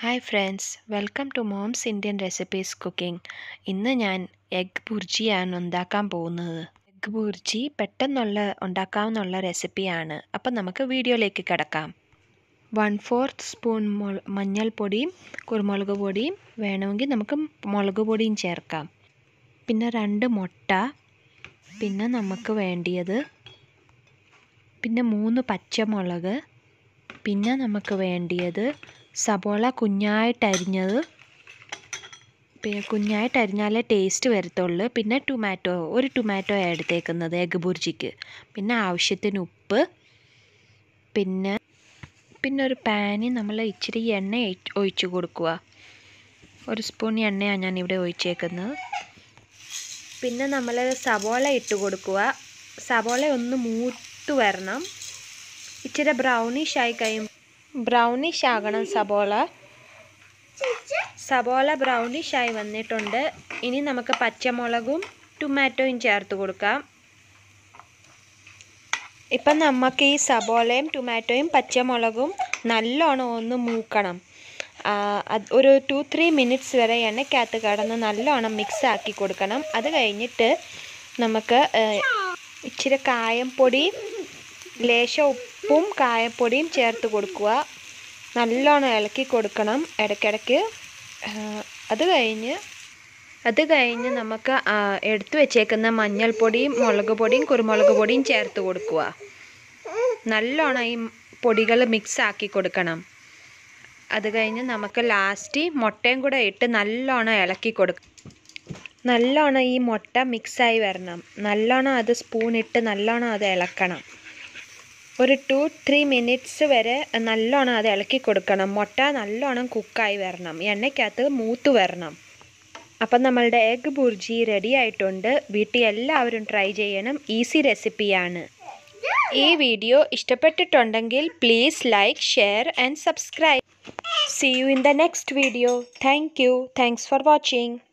hi friends welcome to moms Indian recipes cooking ഇന്ന് ഞാൻ egg ബുർജിയാണ് ഉണ്ടാക്കാൻ പോകുന്നത് എഗ് ബുർജി പെട്ടെന്നുള്ള ഉണ്ടാക്കാവുന്നുള്ള റെസിപ്പിയാണ് അപ്പം നമുക്ക് വീഡിയോയിലേക്ക് കിടക്കാം വൺ ഫോർത്ത് സ്പൂൺ മുൾ മഞ്ഞൾപ്പൊടിയും കുരുമുളക് പൊടിയും വേണമെങ്കിൽ നമുക്ക് മുളക് പൊടിയും ചേർക്കാം പിന്നെ രണ്ട് മുട്ട പിന്നെ നമുക്ക് വേണ്ടിയത് പിന്നെ മൂന്ന് പച്ചമുളക് പിന്നെ നമുക്ക് വേണ്ടിയത് സബോള കുഞ്ഞായിട്ട് അരിഞ്ഞത് പിന്നെ കുഞ്ഞായിട്ട് അരിഞ്ഞാലേ ടേസ്റ്റ് വരത്തുള്ളൂ പിന്നെ ടൊമാറ്റോ ഒരു ടൊമാറ്റോ എടുത്തേക്കുന്നത് എഗ് ബുർജിക്ക് പിന്നെ ആവശ്യത്തിന് ഉപ്പ് പിന്നെ പിന്നെ ഒരു പാനിൽ നമ്മൾ ഇച്ചിരി എണ്ണ ഒഴിച്ച് കൊടുക്കുക ഒരു സ്പൂൺ എണ്ണയാണ് ഞാൻ ഇവിടെ ഒഴിച്ചേക്കുന്നത് പിന്നെ നമ്മൾ സബോള ഇട്ട് കൊടുക്കുക സബോള ഒന്ന് മൂത്ത് വരണം ഇച്ചിരി ബ്രൗണിഷ് ആയി കഴിയും ബ്രൗണിഷ് ആകണം സബോള സബോള ബ്രൗണിഷ് ആയി വന്നിട്ടുണ്ട് ഇനി നമുക്ക് പച്ചമുളകും ടൊമാറ്റോയും ചേർത്ത് കൊടുക്കാം ഇപ്പം നമുക്ക് ഈ സബോളയും ടൊമാറ്റോയും പച്ചമുളകും നല്ലോണം ഒന്ന് മൂക്കണം ഒരു ടു ത്രീ മിനിറ്റ്സ് വരെ എണ്ണയ്ക്കകത്ത് കിടന്ന് നല്ലോണം മിക്സ് ആക്കി കൊടുക്കണം അത് കഴിഞ്ഞിട്ട് നമുക്ക് ഇച്ചിരി കായംപൊടി ലേശം ഉപ്പും കായപ്പൊടിയും ചേർത്ത് കൊടുക്കുക നല്ലോണം ഇളക്കി കൊടുക്കണം ഇടയ്ക്കിടയ്ക്ക് അത് കഴിഞ്ഞ് അത് കഴിഞ്ഞ് നമുക്ക് എടുത്തു വെച്ചേക്കുന്ന മഞ്ഞൾപ്പൊടിയും മുളക് പൊടിയും കുരുമുളക് പൊടിയും ചേർത്ത് കൊടുക്കുക നല്ലോണം ഈ പൊടികൾ മിക്സ് ആക്കി കൊടുക്കണം അത് കഴിഞ്ഞ് നമുക്ക് ലാസ്റ്റ് മുട്ടയും കൂടെ ഇട്ട് നല്ലോണം ഇളക്കി കൊടുക്കും നല്ലോണം ഈ മുട്ട മിക്സായി വരണം നല്ലോണം അത് സ്പൂൺ ഇട്ട് നല്ലോണം അത് ഇളക്കണം ഒരു ടു ത്രീ മിനിറ്റ്സ് വരെ നല്ലോണം അത് ഇളക്കി കൊടുക്കണം മുട്ട നല്ലോണം കുക്കായി വരണം എണ്ണയ്ക്കകത്ത് മൂത്ത് വരണം അപ്പം നമ്മളുടെ എഗ് ബുർജി റെഡി ആയിട്ടുണ്ട് വീട്ടിൽ എല്ലാവരും ട്രൈ ചെയ്യണം ഈസി റെസിപ്പിയാണ് ഈ വീഡിയോ ഇഷ്ടപ്പെട്ടിട്ടുണ്ടെങ്കിൽ please like share and subscribe see you in the next video thank you thanks for watching